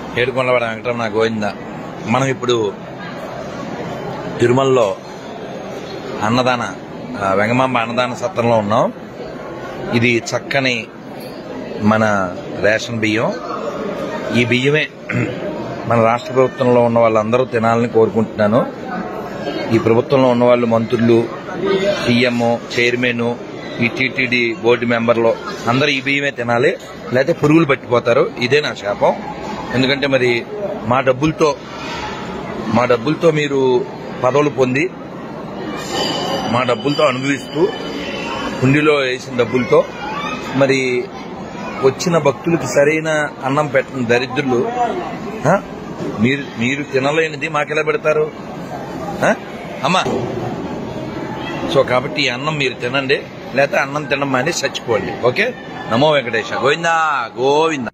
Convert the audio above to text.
ఏడుకొండవాడ వెంకటరమణ గోవింద మనం ఇప్పుడు తిరుమలలో అన్నదాన ఆ, వెంగమాంబ అన్నదాన సత్రంలో ఉన్నాం ఇది చక్కని మన రేషన్ బియ్యం ఈ బియ్యమే మన రాష్ట్ర ప్రభుత్వంలో ఉన్న వాళ్ళందరూ తినాలని కోరుకుంటున్నాను ఈ ప్రభుత్వంలో ఉన్న వాళ్ళు మంత్రులు సీఎం చైర్మన్ ఈ టీటీడీ బోర్డు మెంబర్లు అందరూ ఈ బియ్యమే తినాలి లేకపోతే పురుగులు పట్టిపోతారు ఇదే నా శాపం ఎందుకంటే మరి మా డబ్బులతో మా డబ్బులతో మీరు పదవులు పొంది మా డబ్బులతో అనుభవిస్తూ హుండీలో వేసిన డబ్బులతో మరి వచ్చిన భక్తులకి సరైన అన్నం పెట్టిన దరిద్రులు ఆ? మీరు మీరు తినలేనిది మాకెలా పెడతారు ఆ? అమ్మా సో కాబట్టి ఈ అన్నం మీరు తినండి లేకపోతే అన్నం తినమని చచ్చిపోండి ఓకే నమో వెంకటేశ గోవిందా గోవింద